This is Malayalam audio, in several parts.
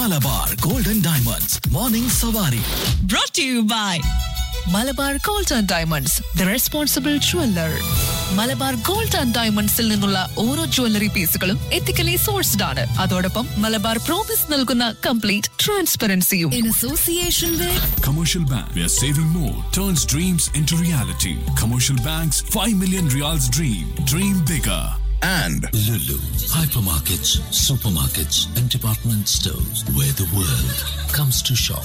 Malabar golden diamonds morning Savari brought to you by Malabar gold and diamonds the responsible jeweller Malabar gold and ഡയമണ്ട്സിൽ നിന്നുള്ള ഓരോ ജ്വല്ലറി പീസുകളും എത്തിക്കലി സോഴ്സ്ഡ് ആണ് അതോടൊപ്പം മലബാർ പ്രോമിസ് നൽകുന്ന കംപ്ലീറ്റ് ട്രാൻസ്പെറൻസിയും in association with Commercial Bank, where saving more turns dreams into reality. Commercial Bank's 5 million reals dream. Dream bigger. and Lulu, hypermarkets, supermarkets, and department stores where the world comes to shop.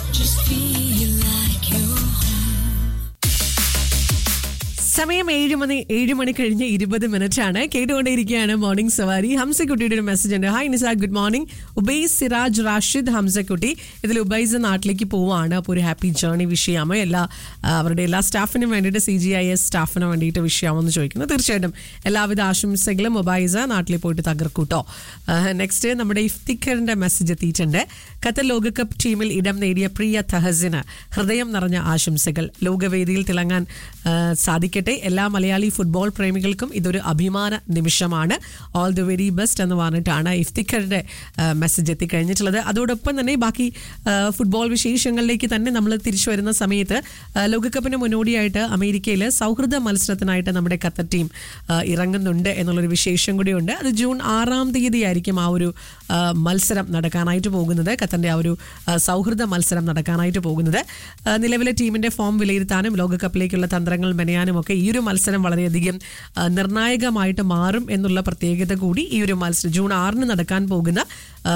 സമയം ഏഴ് മണി ഏഴ് മണി കഴിഞ്ഞ് ഇരുപത് മിനിറ്റ് ആണ് കേട്ടുകൊണ്ടേയിരിക്കുകയാണ് മോർണിംഗ് സവാരി ഹംസക്കുട്ടിയുടെ ഒരു മെസ്സേജ് ഉണ്ട് hi Nisa good morning Ubais Siraj Rashid Hamsakutty ഇതിൽ ഉബൈസ് നാട്ടിലേക്ക് പോവാണ് അപ്പോൾ ഒരു ഹാപ്പി ജേർണി വിഷയാമോ എല്ലാ ആ, അവരുടെ എല്ലാ സ്റ്റാഫിനും വേണ്ടിയിട്ട് സി ജി ഐ എസ് സ്റ്റാഫിന് വേണ്ടിയിട്ട് വിഷയാമോ എന്ന് ചോദിക്കുന്നു തീർച്ചയായിട്ടും എല്ലാവിധ ആശംസകളും ഉബൈസ് നാട്ടിൽ പോയിട്ട് തകർക്കൂട്ടോ നെക്സ്റ്റ് നമ്മുടെ ഇഫ്തിഖറിന്റെ മെസ്സേജ് എത്തിയിട്ടുണ്ട് ഖത്തർ ലോകകപ്പ് ടീമിൽ ഇടം നേടിയ പ്രിയ തഹസിന് ഹൃദയം നിറഞ്ഞ ആശംസകൾ ലോകവേദിയിൽ തിളങ്ങാൻ ആ, സാധിക്കട്ടെ എല്ലാ മലയാളി ഫുട്ബോൾ പ്രേമികൾക്കും ഇതൊരു അഭിമാന നിമിഷമാണ് ഓൾ ദി വെരി ബെസ്റ്റ് എന്ന് പറഞ്ഞിട്ടാണ് ഇഫ്തിഖറിന്റെ മെസ്സേജ് എത്തിക്കഴിഞ്ഞിട്ടുള്ളത് അതോടൊപ്പം തന്നെ ബാക്കി ആ, ഫുട്ബോൾ വിശേഷങ്ങളിലേക്ക് തന്നെ നമ്മൾ തിരിച്ചു വരുന്ന സമയത്ത് ആ, ലോകകപ്പിന് മുന്നോടിയായിട്ട് അമേരിക്കയിൽ സൗഹൃദ മത്സരത്തിനായിട്ട് നമ്മുടെ ഖത്തർ ടീം ആ, ഇറങ്ങുന്നുണ്ട് എന്നുള്ളൊരു വിശേഷം കൂടിയുണ്ട് അത് ജൂൺ ആറാം തീയതി ആയിരിക്കും ആ ഒരു ആ, മത്സരം നടക്കാനായിട്ട് പോകുന്നത് ഖത്തറിന്റെ ആ ഒരു ആ, സൗഹൃദ മത്സരം നടക്കാനായിട്ട് പോകുന്നത് ആ, നിലവിലെ ടീമിന്റെ ഫോം വിലയിരുത്താനും ലോകകപ്പിലേക്കുള്ള തന്ത്രങ്ങൾ മെനയാനും ഒക്കെ ഈ ഒരു മത്സരം വളരെയധികം ആ, നിർണായകമായിട്ട് മാറും എന്നുള്ള പ്രത്യേകത കൂടി ഈ ഒരു മത്സരം ജൂൺ ആറിന് നടക്കാൻ പോകുന്ന ആ,